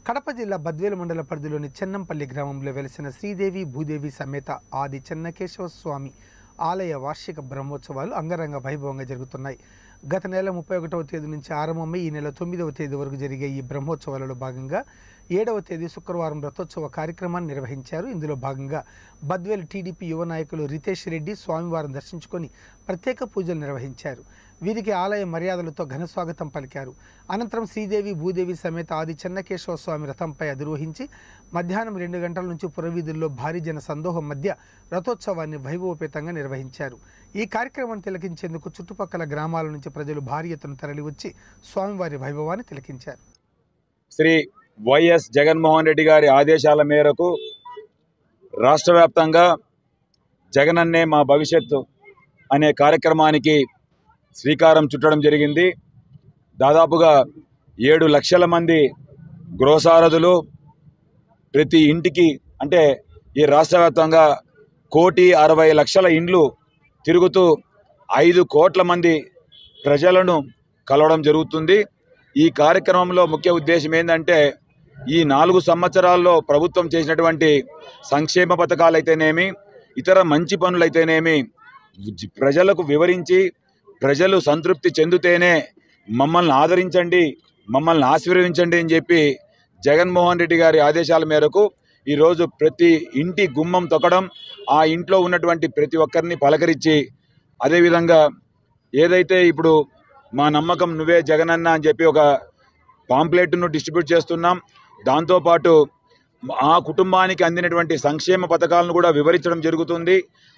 కడప జిల్లా బద్వేలు మండల పరిధిలోని చెన్నంపల్లి గ్రామంలో వెలిసిన శ్రీదేవి భూదేవి సమేత ఆది చెన్నకేశవ స్వామి ఆలయ వార్షిక బ్రహ్మోత్సవాలు అంగరంగ వైభవంగా జరుగుతున్నాయి గత నెల ముప్పై ఒకటవ తేదీ నుంచి ఆరంభమై ఈ నెల తొమ్మిదవ తేదీ వరకు జరిగే ఈ బ్రహ్మోత్సవాలలో భాగంగా ఏడవ తేదీ శుక్రవారం రథోత్సవ కార్యక్రమాన్ని నిర్వహించారు ఇందులో భాగంగా బద్వేలు టీడీపీ యువ నాయకులు రితేష్ రెడ్డి స్వామివారిని దర్శించుకొని ప్రత్యేక పూజలు నిర్వహించారు వీరికి ఆలయ మర్యాదలతో ఘన స్వాగతం పలికారు అనంతరం శ్రీదేవి భూదేవి సమేత ఆది చెన్నకేశవ స్వామి రథంపై అధిరోహించి మధ్యాహ్నం రెండు గంటల నుంచి పురవీధుల్లో భారీ జన సందోహం మధ్య రథోత్సవాన్ని వైభవోపేతంగా నిర్వహించారు ఈ కార్యక్రమాన్ని తిలకించేందుకు చుట్టుపక్కల గ్రామాల నుంచి ప్రజలు భారీ ఎత్తున తరలివచ్చి స్వామివారి వైభవాన్ని తిలకించారు శ్రీ వైఎస్ జగన్మోహన్ రెడ్డి గారి ఆదేశాల మేరకు రాష్ట్ర వ్యాప్తంగా జగనన్నే మా భవిష్యత్తు అనే కార్యక్రమానికి శ్రీకారం చుట్టడం జరిగింది దాదాపుగా ఏడు లక్షల మంది గృహసారథులు ప్రతి ఇంటికి అంటే ఈ రాష్ట్ర వ్యాప్తంగా కోటి అరవై లక్షల ఇండ్లు తిరుగుతూ ఐదు కోట్ల మంది ప్రజలను కలవడం జరుగుతుంది ఈ కార్యక్రమంలో ముఖ్య ఉద్దేశం ఏంటంటే ఈ నాలుగు సంవత్సరాల్లో ప్రభుత్వం చేసినటువంటి సంక్షేమ పథకాలైతేనేమి ఇతర మంచి పనులైతేనేమి జి- ప్రజలకు వివరించి ప్రజలు సంతృప్తి చెందితేనే మమ్మల్ని ఆదరించండి మమ్మల్ని ఆశీర్వదించండి అని చెప్పి జగన్మోహన్ రెడ్డి గారి ఆదేశాల మేరకు ఈరోజు ప్రతి ఇంటి గుమ్మం తొక్కడం ఆ ఇంట్లో ఉన్నటువంటి ప్రతి ఒక్కరిని పలకరించి అదేవిధంగా ఏదైతే ఇప్పుడు మా నమ్మకం నువ్వే జగనన్న అని చెప్పి ఒక పాంప్లెట్ను డిస్ట్రిబ్యూట్ చేస్తున్నాం దాంతోపాటు ఆ కుటుంబానికి అందినటువంటి సంక్షేమ పథకాలను కూడా వివరించడం జరుగుతుంది